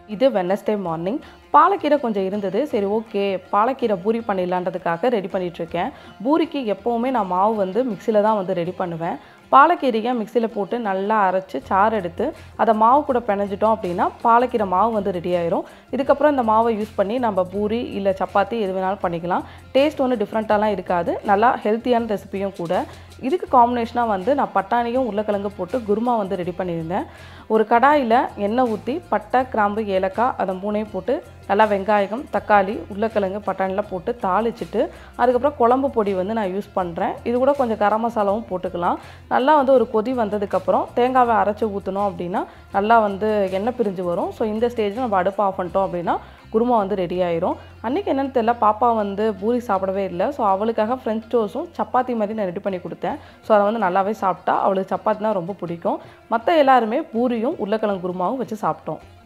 இது Wednesday morning பாலக்கீரை கொஞ்சம் இருந்தது சரி ஓகே பாலக்கீரை பூரி பண்ணிடலான்றதுக்காக ரெடி பண்ணிகிட்ருக்கேன் பூரிக்கு எப்போவுமே நான் மாவு வந்து மிக்சியில் தான் வந்து ரெடி பண்ணுவேன் பாலக்கீரையை மிக்சியில் போட்டு நல்லா அரைச்சி சாறு எடுத்து அதை மாவு கூட பிணைஞ்சிட்டோம் அப்படின்னா பாலக்கீரை மாவு வந்து ரெடி ஆயிரும் இதுக்கப்புறம் இந்த மாவை யூஸ் பண்ணி நம்ம பூரி இல்லை சப்பாத்தி எது வேணாலும் பண்ணிக்கலாம் டேஸ்ட் ஒன்றும் டிஃப்ரெண்ட்டாலாம் இருக்காது நல்லா ஹெல்த்தியான ரெசிபியும் கூட இதுக்கு காம்பினேஷனாக வந்து நான் பட்டாணியும் உருளைக்கிழங்கு போட்டு குருமா வந்து ரெடி பண்ணியிருந்தேன் ஒரு கடாயில் எண்ணெய் ஊற்றி பட்டை கிராம்பு ஏலக்காய் அதை மூணையும் போட்டு நல்லா வெங்காயம் தக்காளி உருளைக்கிழங்கு பட்டாணிலாம் போட்டு தாளிச்சிட்டு அதுக்கப்புறம் குழம்பு பொடி வந்து நான் யூஸ் பண்ணுறேன் இது கூட கொஞ்சம் கரம் மசாலாவும் போட்டுக்கலாம் நல்லா வந்து ஒரு கொதி வந்ததுக்கப்புறம் தேங்காவை அரைச்சி ஊற்றணும் அப்படின்னா நல்லா வந்து எண்ணெய் பிரிஞ்சு வரும் ஸோ இந்த ஸ்டேஜில் நம்ம அடுப்பு ஆஃப் பண்ணிட்டோம் அப்படின்னா குருமா வந்து ரெடி ஆயிரும் அன்றைக்கி என்னென்னு தெரியல பாப்பா வந்து பூரி சாப்பிடவே இல்லை ஸோ அவளுக்காக ஃப்ரெஞ்ச் டோஸும் சப்பாத்தி மாதிரி நான் ரெடி பண்ணி கொடுத்தேன் ஸோ அதை வந்து நல்லாவே சாப்பிட்டா அவளுக்கு சப்பாத்தினா ரொம்ப பிடிக்கும் மற்ற எல்லாருமே பூரியும் உருளைக்கிழங்கு குருமாவும் வச்சு சாப்பிட்டோம்